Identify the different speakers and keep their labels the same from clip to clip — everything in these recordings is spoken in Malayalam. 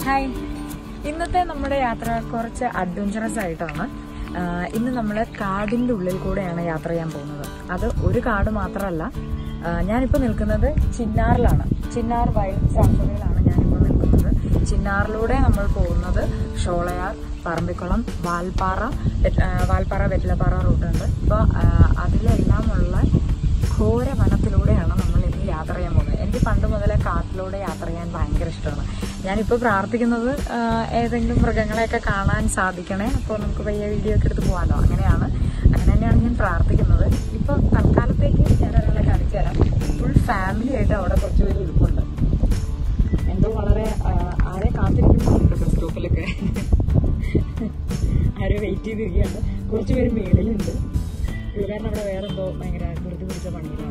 Speaker 1: ഹായ് ഇന്നത്തെ നമ്മുടെ യാത്ര കുറച്ച് അഡ്വഞ്ചറസ് ആയിട്ടാണ് ആഹ് ഇന്ന് നമ്മൾ കാടിന്റെ ഉള്ളിൽ കൂടെയാണ് യാത്ര ചെയ്യാൻ പോകുന്നത് അത് ഒരു കാട് മാത്രമല്ല ആഹ് ഞാനിപ്പോൾ നിൽക്കുന്നത് ചിന്നാറിലാണ് ചിന്നാർ വൈൽഡ് സാങ്ച്വറിയിലാണ് ഞാനിപ്പോൾ നിൽക്കുന്നത് ചിന്നാറിലൂടെ നമ്മൾ പോകുന്നത് ഷോളയാർ പറമ്പിക്കുളം വാൽപ്പാറ വെറ്റ്- ആഹ് വാൽപ്പാറ വെറ്റിലപ്പാറ റൂട്ടുണ്ട് അപ്പോൾ അതിലെല്ലാമുള്ള ഘോര വനത്തിലൂടെയാണ് നമ്മൾ ഇന്ന് യാത്ര ചെയ്യാൻ പോകുന്നത് എനിക്ക് പണ്ട് മുതലേ കാട്ടിലൂടെ യാത്ര ചെയ്യാൻ ഭയങ്കര ഇഷ്ടമാണ് ഞാനിപ്പോൾ പ്രാർത്ഥിക്കുന്നത് ആ, ഏതെങ്കിലും മൃഗങ്ങളെയൊക്കെ കാണാൻ സാധിക്കണേ അപ്പോൾ നമുക്ക് പയ്യെ വീഡിയോ ഒക്കെ എടുത്ത് പോകാമല്ലോ അങ്ങനെയാണ് അങ്ങനെ തന്നെയാണ് ഞാൻ പ്രാർത്ഥിക്കുന്നത് ഇപ്പോൾ തൽക്കാലത്തേക്ക് ഞാൻ ഒരാളെ കാണിച്ചു തരാം ഫുൾ ഫാമിലി ആയിട്ട് അവിടെ കുറച്ച് പേര് ഇരിപ്പുണ്ട് എന്തോ വളരെ ആ, ആരെ കാത്തിരിക്കുന്നുണ്ട് ബസ് സ്റ്റോപ്പിലൊക്കെ ആരോ വെയിറ്റ് ചെയ്തിരിക്കുകയാണ് കുറച്ച് പേര് മേളിലുണ്ട് പുള്ളിക്കാരൻ അവിടെ വേറെ എന്തോ ഭയങ്കര ധൃതി പിടിച്ച പണിയിലാണ്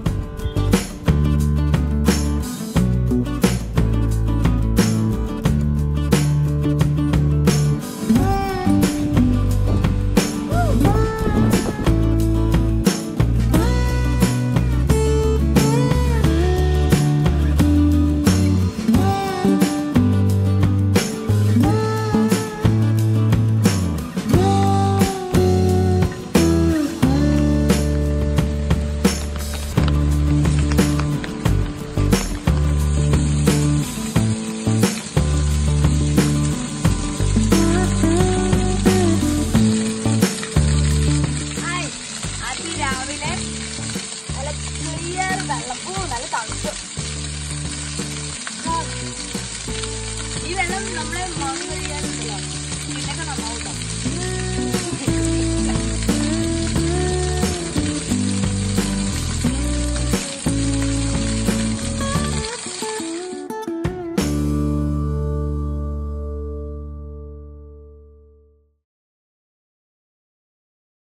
Speaker 2: ഹായ് അതിരാവിലെ നല്ല ക്ലിയർ വെള്ളം ഓ നല്ല തണുപ്പ് ആ. ഈ വെള്ളം നമ്മളെ മണ്ണ് കഴിയാൻ